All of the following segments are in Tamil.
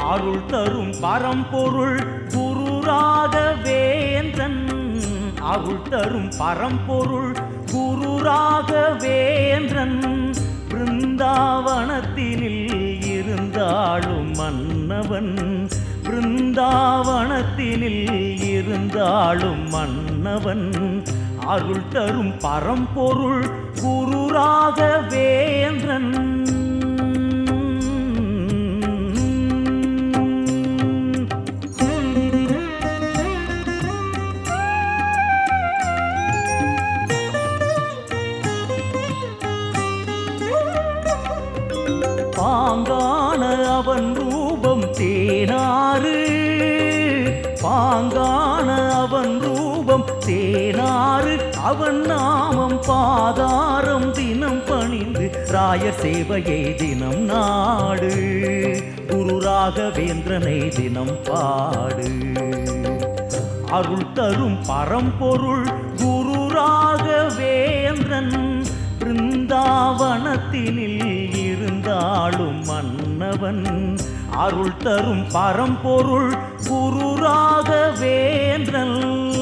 அருள் தரும் பரம்பொருள் குரு ராகவேந்திரன் அருள் தரும் பரம்பொருள் குரு ராகவேந்திரன் பிருந்தாவனத்தினில் இருந்தாளும் மன்னவன் பிருந்தாவனத்தினில் இருந்தாளும் மன்னவன் அருள் தரும் பரம்பொருள் குரு ராகவேந்திரன் பாங்கான அவன் ரூபம் தேனாறு பாங்கான அவன் ரூபம் தேனாறு அவன் நாமம் பாதாரம் தினம் பணிந்து ராய சேவையை தினம் நாடு குரு ராகவேந்திரனை தினம் பாடு அருள் தரும் பரம்பொருள் குரு ராகவேந்திரன் பிருந்தாவனத்தினில் இருந்தாளும் மன்னவன் அருள் தரும் பரம்பொருள் குரு ராகவேந்திரன்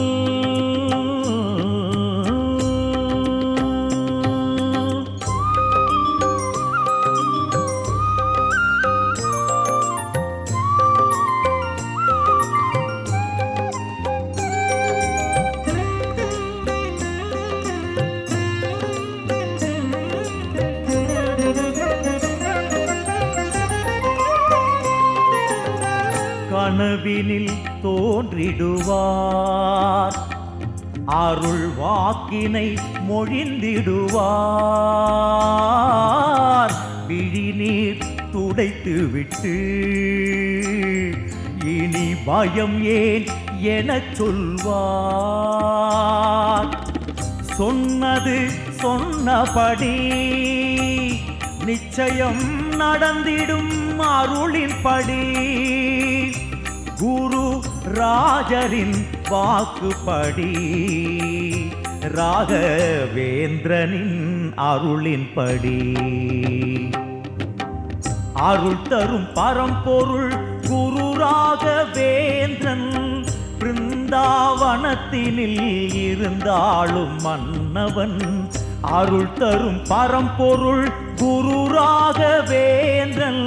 கனவினில் தோன்றிடுவார் அருள் வாக்கினை மொழிந்திடுவார் விழிநீர் துடைத்து விட்டு இனி பயம் ஏன் எனச் சொல்வார் சொன்னது சொன்னபடி நிச்சயம் நடந்திடும் அருளின்படி குரு ராஜரின் வாக்குப்படி ராகவேந்திரனின் அருளின்படி அருள் தரும் பரம்பொருள் குரு ராகவேந்திரன் பிருந்தாவனத்தினில் இருந்தாளும் மன்னவன் அருள் தரும் பரம்பொருள் குரு ராகவேந்திரன்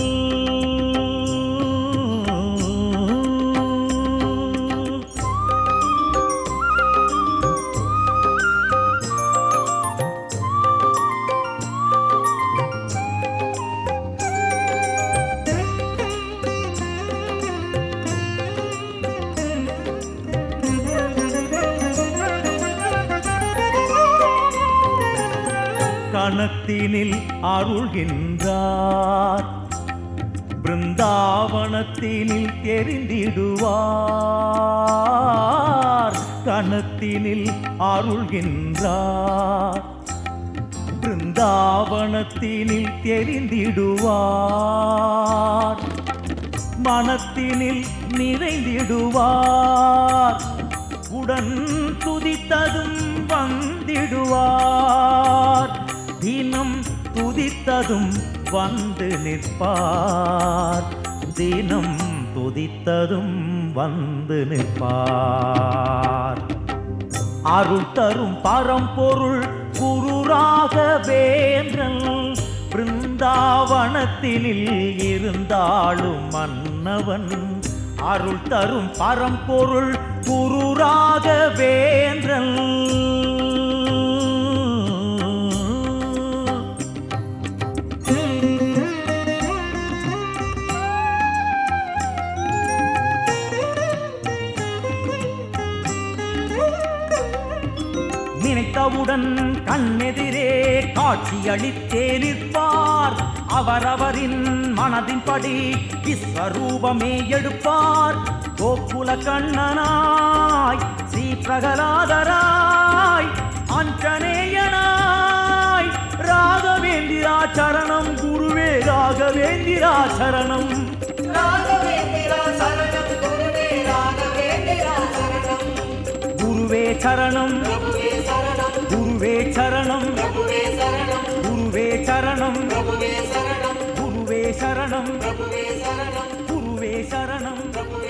கணத்தினில் அருள்கின்றார் பிருந்தாவனத்தினில் தெரிந்திடுவார் கணத்தினில் அருள்கின்றார் பிருந்தாவனத்தினில் தெரிந்திடுவார் மனத்தினில் நிறைந்திடுவார் உடன் துதித்ததும் வந்திடுவார் தினம் துதித்ததும் வந்து நிற்பார் தினம் துதித்ததும் வந்து நிற்பார் அருள் தரும் பரம்பொருள் குரு ராகவேந்திரன் பிருந்தாவனத்தினில் இருந்தாளும் மன்னவன் அருள் தரும் பரம்பொருள் குரு ராகவேந்திரன் நினைத்தவுடன் கண்ணெதிரே காட்சியளித்தே நிற்பார் அவரவரின் மனதின்படி விஸ்வரூபமே எடுப்பார் கோகுல கண்ணனாய் ஸ்ரீ பிரகலாதராய் அஞ்சனேயனாய் ராகவேந்திரா சரணம் குருவே ராகவேந்திரா சரணம் ராகவேந்திரா சரணம் குருவே ராகவேந்திரா சரணம் குருவே சரணம் பிரபுவே சரணம் குருவே சரணம் பிரபுவே சரணம் குருவே சரணம் பிரபுவே சரணம் குருவே சரணம் பிரபுவே சரணம் குருவே சரணம் பிரபுவே